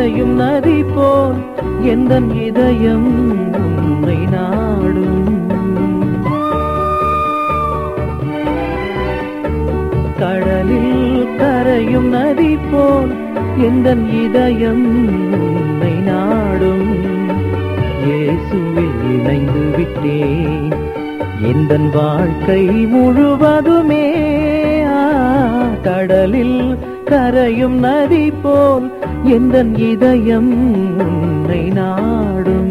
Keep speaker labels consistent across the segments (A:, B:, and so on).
A: கரையும் நதி போல் எந்த இதயம் உன்னை நாடும் கடலில் கரையும் நதி போல் எந்த இதயம் உன்னை நாடும் இயேசுவில் இணைந்து விட்டேன் எந்த வாழ்க்கை முழுவதுமே ஆ, கடலில் கரையும் நதி போல் எந்த இதயம் உன்னை நாடும்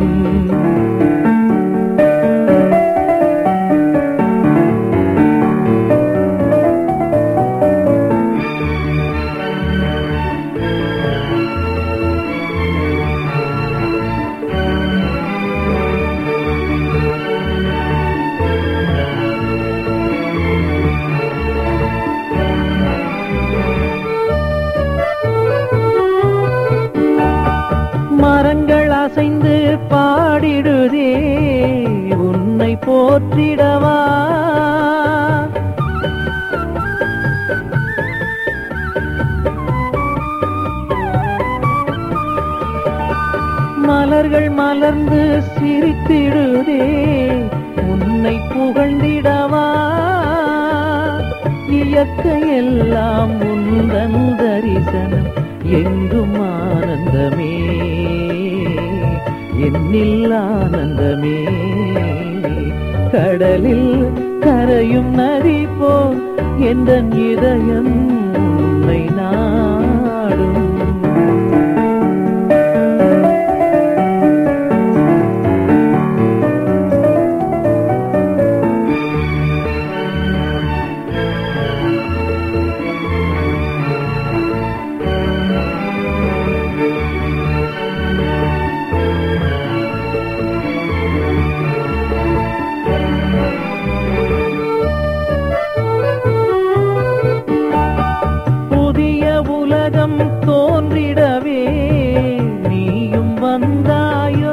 A: மரங்கள் அசைந்து பாடிடுதே உன்னை போற்றிடவா மலர்கள் மலர்ந்து சிரித்திடுதே உன்னை புகழ்ந்திடவா இயற்கையெல்லாம் உந்தன் தரிசனம் எங்கும் ஆனந்தமே என்னில் ஆனந்தமே கடலில் கரையும் நதி போல் எந்த இதயம் உன்னை நாடும் புதிய உலகம் தோன்றிடவே நீயும் வந்தாயோ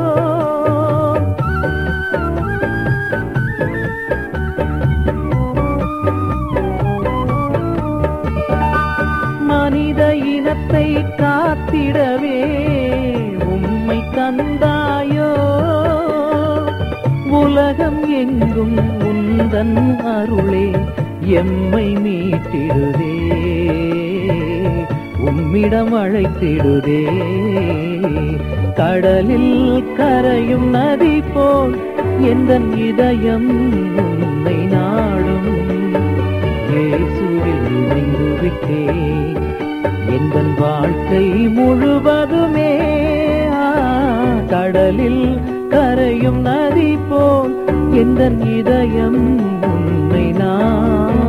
A: மனித இனத்தை காத்திடவே உம்மை தந்தாயோ உலகம் எங்கும் உந்தன் அருளே எம்மை மீட்டிடுதே உம்மிடம் அழைத்திடுதே கடலில் கரையும் நதி போல் எந்த இதயம் உன்னை நாடும் இயேசுவில் இணைந்து விட்டேன் எந்த வாழ்க்கை முழுவதுமே ஆ, கடலில் கரையும் நதி போல் எந்த இதயம் உன்னை நான்